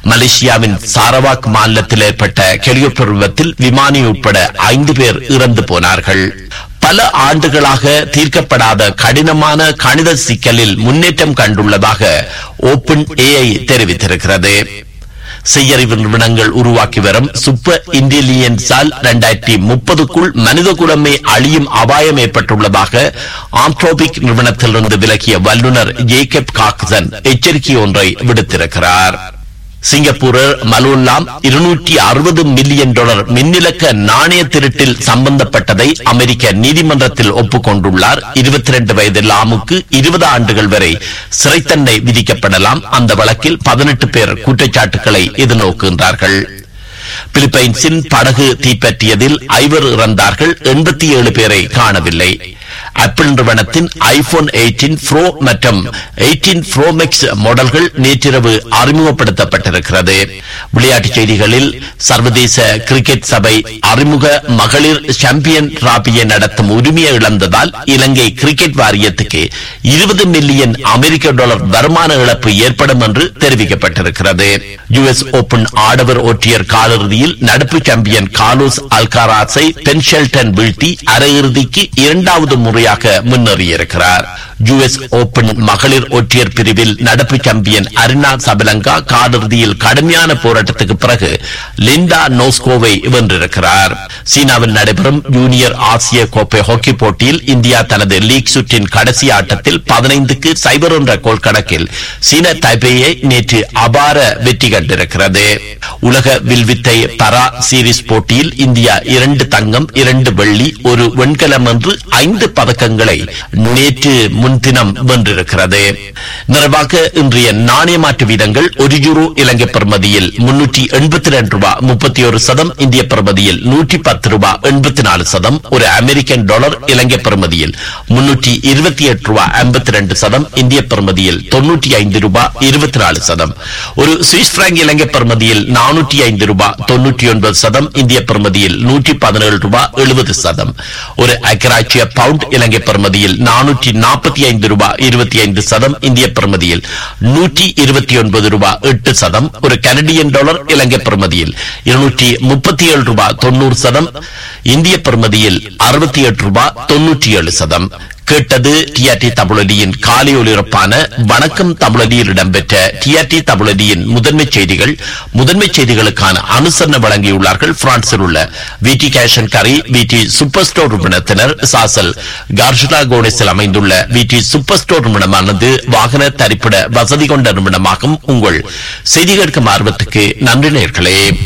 மலேசியாவின் சாரவாக் மாநிலத்தில் ஏற்பட்ட ஹெலிகாப்டர் விபத்தில் விமானி உட்பட ஐந்து பேர் இறந்து போனார்கள் பல ஆண்டுகளாக தீர்க்கப்படாத கடினமான கணித சிக்கலில் முன்னேற்றம் கண்டுள்ளதாக ஓபன் ஏஐ தெரிவித்திருக்கிறது செய்யறிவு நிறுவனங்கள் உருவாக்கி வரும் சூப்பர் இன்டெலிஜென்ஸால் இரண்டாயிரத்தி முப்பதுக்குள் மனித குலமே அழியும் அபாயம் ஏற்பட்டுள்ளதாக ஆம்ட்ரோபிக் நிறுவனத்திலிருந்து விலகிய வல்லுநர் ஜேக்கப் காக்சன் எச்சரிக்கை ஒன்றை விடுத்திருக்கிறார் சிங்கப்பூரர் மலோல்லாம் இருநூற்றி அறுபது மில்லியன் டாலர் மின்னிலக்க நாணய திருட்டில் சம்பந்தப்பட்டதை அமெரிக்க நீதிமன்றத்தில் ஒப்புக்கொண்டுள்ளார் இருபத்தி ரெண்டு வயது லாமுக்கு இருபது ஆண்டுகள் வரை சிறை தண்டனை விதிக்கப்படலாம் அந்த வழக்கில் பதினெட்டு பேர் குற்றச்சாட்டுகளை எதிர்நோக்குகின்றார்கள் பிலிப்பைன்ஸின் படகு தீப்பற்றியதில் ஐவர் இறந்தார்கள் எண்பத்தி ஏழு பேரை காணவில்லை ஆப்பிள் நிறுவனத்தின் ஐபோன் எயிட்டீன் ப்ரோ மற்றும் எயிட்டீன் ப்ரோ மேக்ஸ் மாடல்கள் நேற்றிரவு அறிமுகப்படுத்தப்பட்டிருக்கிறது விளையாட்டுச் செய்திகளில் சர்வதேச கிரிக்கெட் சபை அறிமுக மகளிர் சாம்பியன் டிராபியை நடத்தும் உரிமையை இழந்ததால் இலங்கை கிரிக்கெட் வாரியத்துக்கு இருபது மில்லியன் அமெரிக்க டாலர் வருமான இழப்பு ஏற்படும் என்று தெரிவிக்கப்பட்டிருக்கிறது யுஎஸ் ஓபன் ஆடவர் ஒற்றையர் காலிறுதியில் நடப்பு சாம்பியன் கார்லோஸ் அல்காராஸை பென்ஷெல்டன் வீழ்த்தி அரையிறுதிக்கு இரண்டாவது முறையாக முன்னேறியிருக்கிறார் யுஎஸ் ஓபன் மகளிர் ஒற்றையர் பிரிவில் நடப்பு சாம்பியன் அரினா சபலங்கா காலிறுதியில் கடுமையான போராட்டத்துக்கு பிறகு லிண்டா நோஸ்கோவை வென்றிருக்கிறார் சீனாவில் நடைபெறும் ஜூனியர் ஆசிய கோப்பை ஹாக்கி போட்டியில் இந்தியா தனது லீக் சுற்றின் கடைசி ஆட்டத்தில் பதினைந்துக்கு சைபர் என்ற கோல் கணக்கில் சீன தைபேயை நேற்று அபார வெற்றி கண்டிருக்கிறது உலக வில்வித்தை பரா சீரிஸ் போட்டியில் இந்தியா இரண்டு தங்கம் இரண்டு வெள்ளி ஒரு வெண்கலம் என்று ஐந்து பதக்கங்களை நேற்று முன்தினம் வென்றிருக்கிறது நிறைவாக இன்றைய நாணய மாற்று வீதங்கள் ஒரு யூரோ இலங்கை பெறுமதியில் முன்னூற்றி எண்பத்தி ரெண்டு ரூபாய் முப்பத்தி ஒரு சதம் இந்திய பெறுமதியில் நூற்றி பத்து ரூபாய் எண்பத்தி நாலு சதம் ஒரு அமெரிக்கன் டாலர் இலங்கை பெறுமதியில் முன்னூற்றி இருபத்தி எட்டு ரூபாய் ஐம்பத்தி ரெண்டு சதம் இந்திய பெறுமதியில் தொன்னூற்றி ஐந்து ரூபாய் இருபத்தி நாலு சதம் ஒரு சுவிஸ் பிராங்க் இலங்கை பெறுமதியில் நானூற்றி ஐந்து ரூபாய் தொன்னூற்றி ஒன்பது சதம் இந்திய பெறுமதியில் நூற்றி பதினேழு ரூபாய் எழுபது சதம் ஒரு அக்கராட்சிய பவுண்ட் இலங்கை பெறுமதியில் நானூற்றி நாற்பத்தி ஐந்து ரூபாய் இருபத்தி ஐந்து சதம் இந்திய பெறுமதியில் நூற்றி இருபத்தி ஒன்பது ரூபாய் எட்டு சதம் ஒரு கனடியன் டாலர் இலங்கை பெறுமதியில் இருநூற்றி முப்பத்தி ஏழு ரூபாய் தொண்ணூறு சதம் இந்திய பெறுமதியில் அறுபத்தி எட்டு ரூபாய் தொன்னூற்றி ஏழு சதம் கேட்டது டிஆர்டி தமிழடியின் காலை ஒலிபரப்பான வணக்கம் தமிழடியில் இடம்பெற்ற டிஆர்டி தமிழடியின் முதன்மை செய்திகள் முதன்மை செய்திகளுக்கான அனுசரணை வழங்கியுள்ளார்கள் பிரான்சில் உள்ள விடி கேஷன் கரி விடி சூப்பர் ஸ்டோர் நிறுவனத்தினர் சாசல் கார்ஷலா கோனேஸில் அமைந்துள்ள விடி சூப்பர் ஸ்டோர் நிறுவனமானது வாகன தரிப்பிட வசதி கொண்ட நிறுவனமாகும் உங்கள் செய்தி கேட்கும் ஆர்வத்துக்கு நன்றி நேர்களே